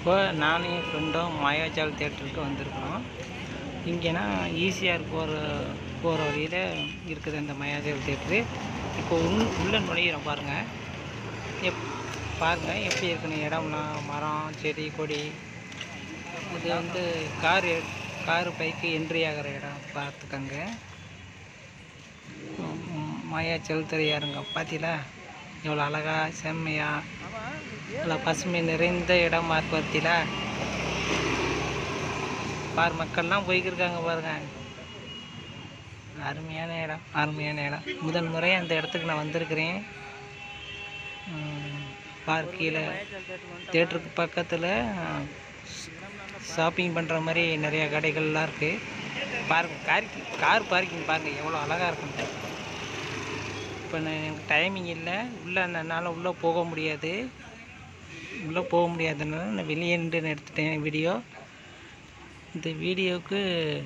இப்போ நானும் என் ஃப்ரெண்டும் மாயாஜால் தேட்டருக்கு வந்திருக்கிறோம் இங்கேனா ஈஸியாக போகிற போகிற வழியில் இருக்குது அந்த மாயாஜால் தேட்டரு இப்போ உள் உள்ளே நுழையிறோம் பாருங்கள் எப் பாருங்கள் எப்படி இருக்குன்னு இடம்லாம் மரம் செடி கொடி இது வந்து கார் கார் பைக்கு என்ட்ரி ஆகிற இடம் பார்த்துக்கங்க ம், மாயாச்சல் திரையாருங்க பார்த்தீங்களா எவ்வளோ அழகா செம்மையா நல்லா பசுமை நிறைந்த இடமா இருக்கு பார்த்தீங்களா பார் மக்கள்லாம் போய்க்கிருக்காங்க பாருங்க அருமையான இடம் அருமையான இடம் முதல் முறை அந்த இடத்துக்கு நான் வந்திருக்கிறேன் ம், பார் கீழே தேட்டருக்கு பக்கத்தில் ஷாப்பிங் பண்ணுற மாதிரி நிறைய கடைகள்லாம் இருக்குது பாருங்க கார் கார் பார்க்கிங் பாருங்கள் எவ்வளோ அழகாக இருக்குன்னு இப்போ நான் எனக்கு டைமிங் இல்லை உள்ளே என்னால் உள்ளே போக முடியாது உள்ளே போக முடியாதனால நான் வெளியே நின்று நான் எடுத்துட்டேன் வீடியோ இந்த வீடியோவுக்கு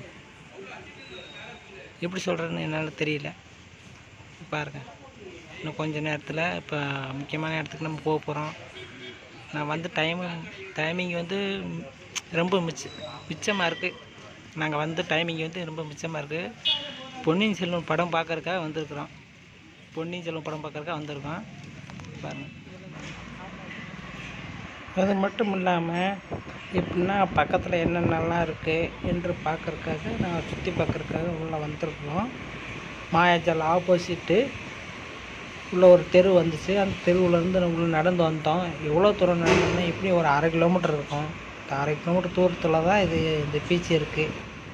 எப்படி சொல்கிறேன்னு என்னால் தெரியல பாருங்க இன்னும் கொஞ்ச நேரத்தில் இப்போ முக்கியமான இடத்துக்கு நம்ம போக போகிறோம் நான் வந்து டைம் டைமிங் வந்து ரொம்ப மிச்ச மிச்சமாக இருக்குது நாங்கள் வந்து டைமிங் வந்து ரொம்ப மிச்சமாக இருக்குது பொன்னியின் செல்வன் படம் பார்க்கறக்காக வந்திருக்கிறோம் பொன்னியின் செல்வன் படம் பார்க்கறக்காக வந்திருக்கோம் பாருங்கள் அது மட்டும் இல்லாமல் எப்படின்னா பக்கத்தில் என்னென்னலாம் இருக்குது என்று பார்க்கறக்காக நாங்கள் சுற்றி பார்க்கறக்காக உள்ளே வந்திருக்கிறோம் மாயாஜால் ஆப்போசிட்டு உள்ள ஒரு தெரு வந்துச்சு அந்த தெருவுலேருந்து நம்ம உள்ள நடந்து வந்தோம் எவ்வளோ தூரம் நடந்தோம்னா எப்படியும் ஒரு அரை கிலோமீட்டர் இருக்கும் இந்த அரை கிலோமீட்டர் தூரத்தில் தான் இது இந்த பீச் இருக்குது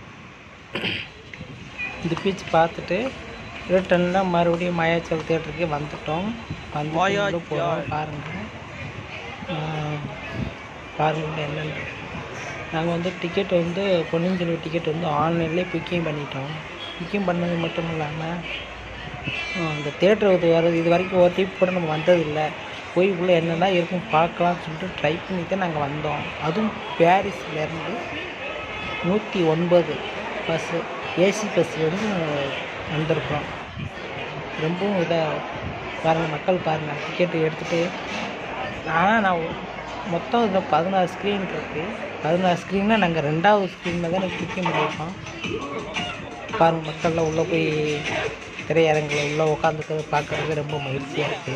இந்த பீச் பார்த்துட்டு ரிட்டனில் மறுபடியும் மாயாச்சல் தேட்டருக்கு வந்துட்டோம் வந்து உள்ள போகிறோம் பாருங்கள் பாருங்க என்னென்ன நாங்கள் வந்து டிக்கெட் வந்து பொன்னியின் செல்வன் டிக்கெட் வந்து ஆன்லைன்லேயே புக்கிங் பண்ணிட்டோம் புக்கிங் பண்ணது மட்டும் இல்லாமல் அந்த தேட்டர் இது வர இது வரைக்கும் ஒரு ட்ரிப் கூட நம்ம வந்ததில்லை போய் உள்ளே என்னென்ன இருக்கும் பார்க்கலாம்னு சொல்லிட்டு ட்ரை பண்ணி தான் நாங்கள் வந்தோம் அதுவும் பாரிஸ்லேருந்து நூற்றி ஒன்பது பஸ்ஸு ஏசி பஸ்லேருந்து வந்திருக்கோம் ரொம்பவும் இதாக பாருங்கள் மக்கள் பாருங்கள் டிக்கெட்டு எடுத்துகிட்டு ஆனால் நான் மொத்தம் இதில் பதினாறு ஸ்க்ரீன் இருக்குது பதினாறு ஸ்க்ரீனில் நாங்கள் ரெண்டாவது ஸ்க்ரீனில் தான் எனக்கு புக்கிங் பண்ணியிருக்கோம் பாருங்கள் மக்கள்லாம் உள்ளே போய் திரையரங்கில் உள்ளே உட்காந்துக்கிறது பார்க்குறதுக்கு ரொம்ப மகிழ்ச்சியாக இருக்குது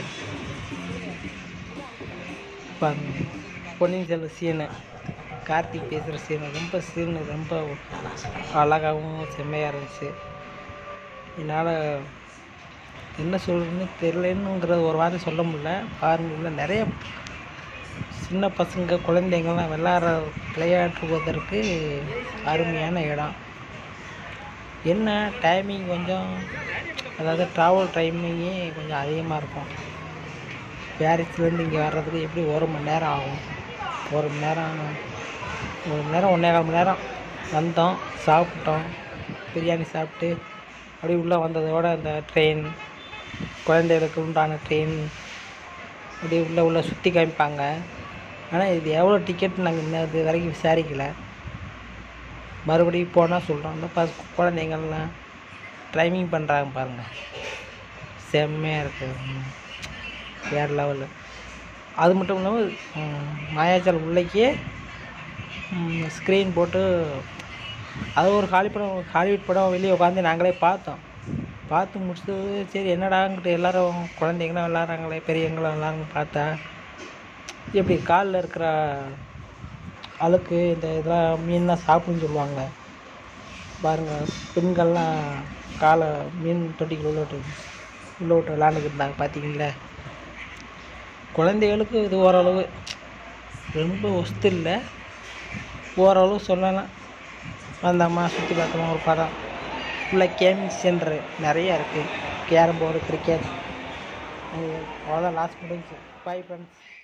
பாருங்க பொன்னியின் செல்வன் சீனு கார்த்திக் பேசுகிற சீனு ரொம்ப சீனு ரொம்ப அழகாகவும் செம்மையாக இருந்துச்சு என்னால் என்ன சொல்கிறதுன்னு தெரிலன்னுங்கிறது ஒரு வார்த்தை சொல்ல முடியல பாருங்க உள்ள நிறைய சின்ன பசங்க குழந்தைங்கள்லாம் விளையாடுற விளையாடுவதற்கு அருமையான இடம் என்ன டைமிங் கொஞ்சம் அதாவது ட்ராவல் டைமிங்கே கொஞ்சம் அதிகமாக இருக்கும் பாரிஸ்லேருந்து இங்கே வர்றதுக்கு எப்படி ஒரு மணி நேரம் ஆகும் ஒரு மணி நேரம் ஒரு மணி நேரம் ஒன்றே கால் மணி நேரம் வந்தோம் சாப்பிட்டோம் பிரியாணி சாப்பிட்டு அப்படியே உள்ளே வந்ததோட அந்த ட்ரெயின் குழந்தைகளுக்கு உண்டான ட்ரெயின் அப்படியே உள்ளே உள்ளே சுற்றி காமிப்பாங்க ஆனால் இது எவ்வளோ டிக்கெட் நாங்கள் இன்னும் இது வரைக்கும் விசாரிக்கலை மறுபடியும் போனால் சொல்கிறோம் அந்த பஸ் குழந்தைங்கள்லாம் ட்ரைவிங் பண்ணுறாங்க பாருங்கள் செம்மையாக இருக்குது வேறு லெவலு அது மட்டும் இல்லாமல் ம், மாயாஜால் உள்ளேக்கே ஸ்க்ரீன் போட்டு அது ஒரு ஹாலி படம் ஹாலிவுட் படம் வெளியே உட்காந்து நாங்களே பார்த்தோம் பார்த்து முடிச்சது சரி என்னடாங்கிட்டு எல்லாரும் குழந்தைங்களாம் விளாட்றாங்களே பெரியவங்களும் விளாட்றாங்க பார்த்தா எப்படி காலில் இருக்கிற அழுக்கு இந்த இதெல்லாம் மீன்லாம் சாப்பிடுன்னு சொல்லுவாங்க பாருங்கள் பெண்கள்லாம் காலை மீன் தொட்டிக்குள்ள உள்ள விட்டு உள்ள விட்டு விளாண்டுக்கிட்டு இருந்தாங்க பார்த்தீங்களா குழந்தைகளுக்கு இது ஓரளவு ரொம்ப ஒஸ்து இல்லை ஓரளவு சொல்லலாம் வந்தோமா சுற்றி பார்த்தோமா ஒரு படம் உள்ள கேமிங் சென்டரு நிறையா இருக்குது கேரம் போர்டு கிரிக்கெட் அவ்வளோதான் லாஸ்ட் முடிஞ்சு பாய் ஃப்ரெண்ட்ஸ்